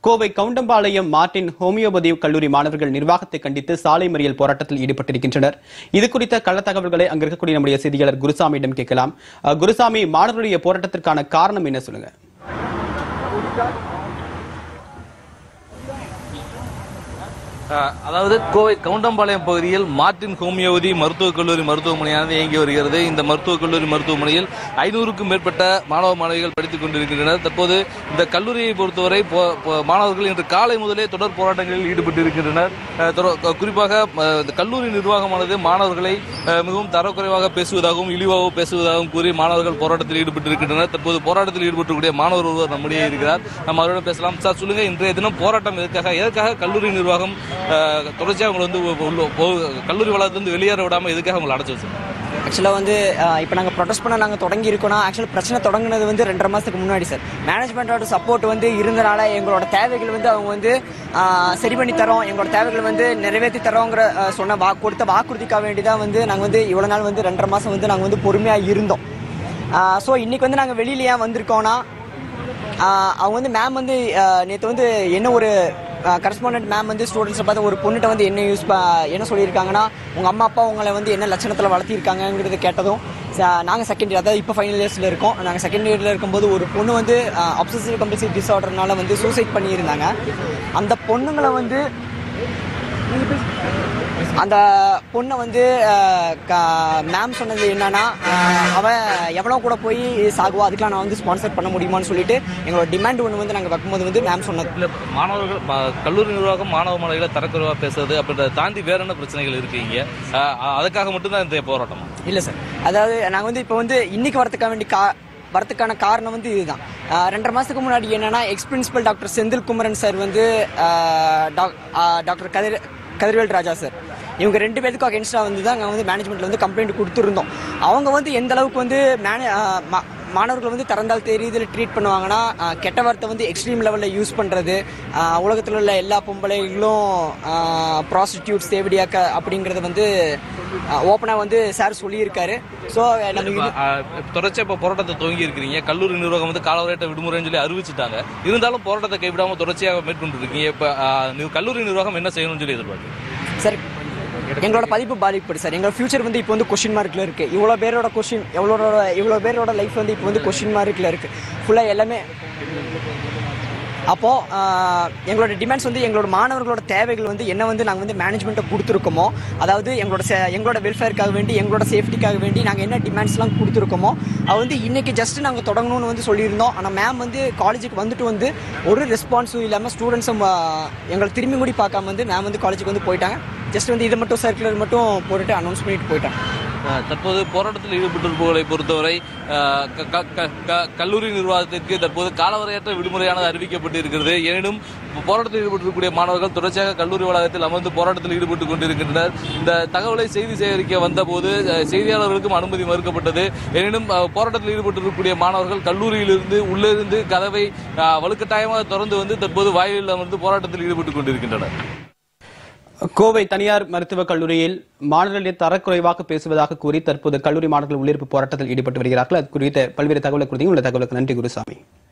Kovai Goundampalayam Martin homeopathy கல்லூரி மாணவர்கள் நிர்வாகத்தை கண்டித்து சாலை மறியல் போராட்டத்தில் ஈடுபட்டிருக்கின்றனர் இது குறித்த கள்ள தகவல்களை அங்க இருக்கக்கூடிய நம்முடைய செய்தியாளர் குருசாமியிடம் கேட்கலாம் அஹ், குருசாமி மாணவர்களுடைய போராட்டத்திற்கான காரணம் என்ன சொல்லுங்க அஹ், அதாவது கோவை கவுண்டம்பாளையம் பகுதியில் மார்ட்டின் ஹோமியோபதி மருத்துவக் கல்லூரி மருத்துவமனையானது இயங்கி வருகிறது இந்த மருத்துவக் கல்லூரி மருத்துவமனையில் ஐநூறுக்கும் மேற்பட்ட மாணவ மாணவிகள் படித்துக் கொண்டிருக்கின்றனர் தற்போது இந்த கல்லூரியை பொறுத்தவரை போ- போ- மாணவர்கள் இன்று காலை முதலே தொடர் போராட்டங்களில் ஈடுபட்டிருக்கின்றனர் அஹ், தொட- க- குறிப்பாக அஹ், இந்த கல்லூரி நிர்வாகமானது மாணவர்களை அஹ், மிகவும் தரக்குறைவாக பேசுவதாகவும் இழிவாக பேசுவதாகவும் கூறி மாணவர்கள் போராட்டத்தில் ஈடுபட்டிருக்கின்றனர் தற்போது போராட்டத்தில் ஈடுபட்டிருக்கக்கூடிய மாணவர் ஒருவர் நம்முடைய இருக்கிறார் நம்ம அவரிடம் பேசலாம் சார் சொல்லுங்க இன்றைய தினம் போராட்டம் எதற்காக எதற்காக கல்லூரி நிர்வாகம் அஹ், தொடர்ச்சியாக உங்களை வந்து உ- உள்ள- போ- கல்லூரி வளாகத்திலிருந்து வெளியேற விடாம எதுக்காக உங்களை அடைச்சு வச்சிருக்காங்க ஆக்சுவலாக வந்து இப்போ நாங்கள் ப்ரொடெஸ்ட் பண்ண நாங்கள் தொடங்கி இருக்கோம்னா ஆக்சுவலாக பிரச்சனை தொடங்குனது வந்து ரெண்டரை மாதத்துக்கு முன்னாடி சார் மேனேஜ்மெண்ட்டோட சப்போர்ட் வந்து இருந்தனால எங்களோட தேவைகள் வந்து அவங்க வந்து ஆஹ், சரி பண்ணி தரோம் எங்களோட தேவைகள் வந்து நிறைவேற்றி தரோங்கிற ஆஹ், சொன்ன வா கொடுத்த வாக்குறுதிக்காக வேண்டி தான் வந்து நாங்கள் வந்து இவ்வளோ நாள் வந்து ரெண்டரை மாதம் வந்து நாங்கள் வந்து பொறுமையாக இருந்தோம் ஸோ இன்னைக்கு வந்து நாங்கள் வெளியில ஏன் வந்திருக்கோம்னா ஆஹ் அவங்க வந்து மேம் வந்து நேற்று வந்து என்ன ஒரு கரஸ்பாண்டன்ட் மேம் வந்து ஸ்டூடெண்ட்ஸை பார்த்து ஒரு பொண்ணுகிட்ட வந்து என்ன யூஸ் என்ன சொல்லியிருக்காங்கன்னா உங்கள் அம்மா அப்பா உங்களை வந்து என்ன லட்சணத்தில் வளர்த்திருக்காங்கங்கிறது கேட்டதும் நாங்கள் செகண்ட் இயர் அதாவது இப்போ ஃபைனல் இயர்ஸில் இருக்கோம் நாங்கள் செகண்ட் இயரில் இருக்கும்போது ஒரு பொண்ணு வந்து அப்சசிவ் கம்பல்சிவ் டிஸார்டர்னால வந்து சூசைட் பண்ணியிருந்தாங்க அந்த பொண்ணுங்களை வந்து அந்த பொண்ணை வந்து மேம் சொன்னது என்னன்னா அஹ், அவ எவ்வளோ கூட போய் சாகுவா அதுக்கெலாம் நான் வந்து ஸ்பான்சர் பண்ண முடியுமான்னு சொல்லிட்டு எங்களோட டிமாண்ட் ஒன்று வந்து நாங்கள் வைக்கும்போது வந்து மேம் சொன்னது இல்ல மாணவர்கள் ம- கல்லூரி நிர்வாகம் மாணவ மாணவிகளை தரக்குறைவா பேசுறது அப்படின்றத தாண்டி வேற என்ன பிரச்சனைகள் இருக்கு இங்க அஹ், அதுக்காக மட்டும்தான் இந்த போராட்டம் இல்லை சார் அதாவது நாங்கள் வந்து இப்போ வந்து இன்னைக்கு வரதுக்காக வேண்டி கா வரதுக்கான காரணம் வந்து இதுதான் அஹ், ரெண்டரை மாதத்துக்கு முன்னாடி என்னன்னா ex principal doctor Senthil Kumaran sir வந்து அஹ், டாக்- அஹ், டாக்டர் கதிர் கதிர்வேல் ராஜா சார் இவங்க ரெண்டு பேருக்கும் அகேன்ஸ்டாக வந்து தான் நாங்கள் வந்து மேனேஜ்மெண்ட்டில் வந்து கம்ப்ளைண்ட் கொடுத்துருந்தோம் அவங்க வந்து எந்த அளவுக்கு வந்து மேனே அஹ், மா- மாணவர்கள் வந்து திறந்தால் தெரியுதில் ட்ரீட் பண்ணுவாங்கன்னா அஹ், கெட்ட வார்த்தை வந்து எக்ஸ்ட்ரீம் லெவலில் யூஸ் பண்ணுறது உலகத்தில் உள்ள எல்லா பொம்பளைகளும் ப்ராஸ்டிடியூட்ஸ் தேவடியாக்க அப்படிங்கிறத வந்து ஓப்பனாக வந்து சார் சொல்லியிருக்காரு ஸோ நம்ம இது அஹ், தொடர்ச்சியா இப்ப போராட்டத்தை துவங்கி இருக்கிறீங்க கல்லூரி நிர்வாகம் வந்து காலவரையற்ற விடுமுறைன்னு சொல்லி அறிவிச்சிட்டாங்க இருந்தாலும் போராட்டத்தை கைவிடாம தொடர்ச்சியாக மேற்கொண்டு இருக்கீங்க இப்ப அஹ், நீ- கல்லூரி நிர்வாகம் என்ன செய்யணும்னு சொல்லி எதிர்பார்க்கு சார் எங்களோட பதிப்பு பாதிப்படு சார் எங்களோட ஃபியூச்சர் வந்து இப்போ வந்து கொஷின் மார்க்கில் இருக்குது இவ்வளோ பேரோட கொஷின் எவ்வளோ இவ்வளோ பேரோட லைஃப் வந்து இப்போ வந்து கொஷின் மார்க்கில் இருக்குது ஃபுல்லாக எல்லாமே அப்போது எங்களோட டிமாண்ட்ஸ் வந்து எங்களோட மாணவர்களோட தேவைகள் வந்து என்ன வந்து நாங்கள் வந்து மேனேஜ்மெண்ட்டை கொடுத்துருக்கோமோ அதாவது எங்களோட se- எங்களோட வெல்ஃபேருக்காக வேண்டி எங்களோட சேஃப்டிக்காக வேண்டி நாங்கள் என்ன டிமாண்ட்ஸ்லாம் கொடுத்துருக்கோமோ அது வந்து இன்னைக்கு ஜஸ்ட் நாங்கள் தொடங்கணும்னு வந்து சொல்லியிருந்தோம் ஆனால் மேம் வந்து காலேஜுக்கு வந்துட்டு வந்து ஒரு ரெஸ்பான்ஸும் இல்லாமல் ஸ்டூடெண்ட்ஸும் எங்களை திரும்பி கூடி பார்க்காம வந்து மேம் வந்து காலேஜுக்கு வந்து போயிட்டாங்க ஜஸ்ட் வந்து இதை மட்டும் சர்க்குலர் மட்டும் போட்டுட்டு அனௌன்ஸ் பண்ணிட்டு போயிட்டாங்க அஹ், தற்போது போராட்டத்தில் ஈடுபட்டிருப்பவர்களை பொறுத்தவரை அஹ், க- க- க- க- கல்லூரி நிர்வாகத்திற்கு தற்போது காலவரையற்ற விடுமுறையானது அறிவிக்கப்பட்டு இருக்கிறது எனினும் போராட்டத்தில் ஈடுபட்டிருக்கக்கூடிய மாணவர்கள் தொடர்ச்சியாக கல்லூரி வளாகத்தில் அமர்ந்து போராட்டத்தில் ஈடுபட்டுக் கொண்டிருக்கின்றனர் இந்த தகவலை செய்தி சேகரிக்க வந்தபோது அஹ், செய்தியாளர்களுக்கும் அனுமதி மறுக்கப்பட்டது எனினும் அஹ், போராட்டத்தில் ஈடுபட்டிருக்கக்கூடிய மாணவர்கள் கல்லூரியிலிருந்து உள்ளே இருந்து கதவை அஹ், வலுக்கட்டாயமாக திறந்து வந்து தற்போது வாயிலில் அமர்ந்து போராட்டத்தில் ஈடுபட்டுக் கொண்டிருக்கின்றனர் கோவை தனியார் மருத்துவக் கல்லூரியில் மாணவர்களிடையே தரக்குறைவாக பேசுவதாக கூறி தற்போது கல்லூரி மாணவர்கள் உள்ளிருப்பு போராட்டத்தில் ஈடுபட்டு வருகிறார்கள் அது குறித்த பல்வேறு தகவலை கொடுத்தீங்க உள்ள தகவலுக்கு நன்றி குருசாமி